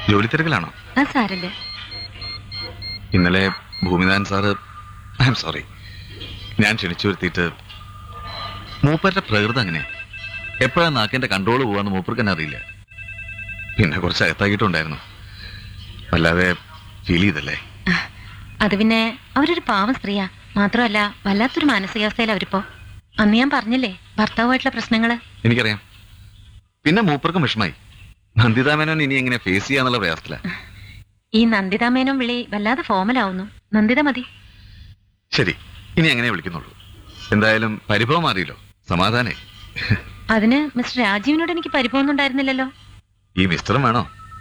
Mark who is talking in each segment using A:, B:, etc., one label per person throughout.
A: ജോലി തിരക്കിലാണോ
B: അത് സാരല്ലേ
A: ഇന്നലെ Bhuminathan sir I am sorry ഞാൻ ക്ഷണിച്ചു വരുത്തിയിട്ട് മൂപ്പരുടെ പ്രകൃതം അങ്ങനെ എപ്പോഴാ നാക്കിന്റെ കൺട്രോൾ പോവാന്ന് മൂപ്പർക്ക് തന്നെ അറിയില്ല പിന്നെ കുറച്ച് അകത്താക്കിയിട്ടുണ്ടായിരുന്നു വല്ലാതെ ഫീൽ ചെയ്തല്ലേ
B: അത് പിന്നെ അവരൊരു പാവം സ്ത്രീയാ മാത്രമല്ല വല്ലാത്തൊരു മാനസികാവസ്ഥയിലാ അവരിപ്പോ അന്ന് ഞാൻ പറഞ്ഞില്ലേ ഭർത്താവുമായിട്ടുള്ള പ്രശ്നങ്ങള്
A: എനിക്കറിയാം പിന്നെ മൂപ്പർക്കും വിഷമായി നന്ദിതാമേനോൻ ഇനി എങ്ങനെ ഫേസ് ചെയ്യാന്നുള്ള പ്രയാസത്തില
B: ഈ നന്ദിതാമേനോൻ വിളി വല്ലാതെ ഫോമലാവുന്നു നന്ദിത മതി
A: ശരി ഇനി എങ്ങനെ വിളിക്കുന്നുള്ളൂ എന്തായാലും പരിഭവം മാറിയല്ലോ സമാധാനേ
B: അതിന് മിസ്റ്റർ രാജീവിനോട് എനിക്ക് പരിഭവമൊന്നും ഉണ്ടായിരുന്നില്ലല്ലോ
A: ഈ മിസ്റ്ററും വേണോ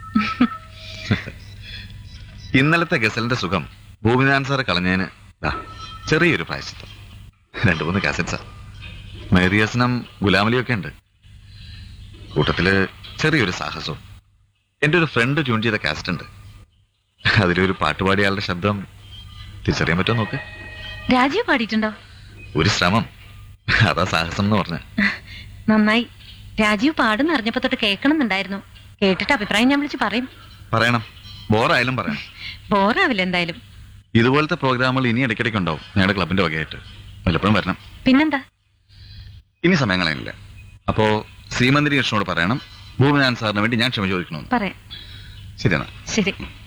A: ഇന്നലത്തെ ഗസലിന്റെ സുഖം ഭൂമിനാഥൻ സാറ് കളഞ്ഞതിന് ദാ, ചെറിയൊരു പ്രായശ്ചിത്തം രണ്ടു മൂന്ന് കാസറ്റ്സാ മേറിയസനം ഗുലാമലിയൊക്കെ ഉണ്ട് കൂട്ടത്തില് ചെറിയൊരു സാഹസവും എന്റെ ഒരു ഫ്രണ്ട് ട്യൂൺ ചെയ്ത കാസറ്റ് ഉണ്ട് അതിലൊരു പാട്ടുപാടിയാളുടെ ശബ്ദം തിരിച്ചറിയാൻ പറ്റുമോ നോക്ക്
B: രാജീവ് പാടിയിട്ടുണ്ടോ
A: ഒരു ശ്രമം അതാ സാഹസം എന്ന് പറഞ്ഞ
B: നന്നായി രാജീവ് പാടുന്ന അറിഞ്ഞപ്പോ തൊട്ട് കേൾക്കണമെന്നുണ്ടായിരുന്നു കേട്ടിട്ട് അഭിപ്രായം ഞാൻ വിളിച്ച് പറയും
A: പറയണം ബോറായാലും പറയണം
B: ബോറാവില്ല എന്തായാലും
A: ഇതുപോലത്തെ പ്രോഗ്രാമുകൾ ഇനി ഇടയ്ക്കിടയ്ക്ക് ഉണ്ടാവും ഞങ്ങളുടെ ക്ലബിന്റെ വകയായിട്ട് വല്ലപ്പോഴും വരണം
B: പിന്നെന്താ
A: ഇനി സമയങ്ങളില്ല അപ്പോ ശ്രീമന്തിരി കൃഷ്ണനോട് പറയണം ഭൂമിനാഥൻ സാറിന് വേണ്ടി ഞാൻ ക്ഷമ ചോദിക്കണമെന്ന്
B: പറയാം
A: ശരിയെന്നാ
B: ശരി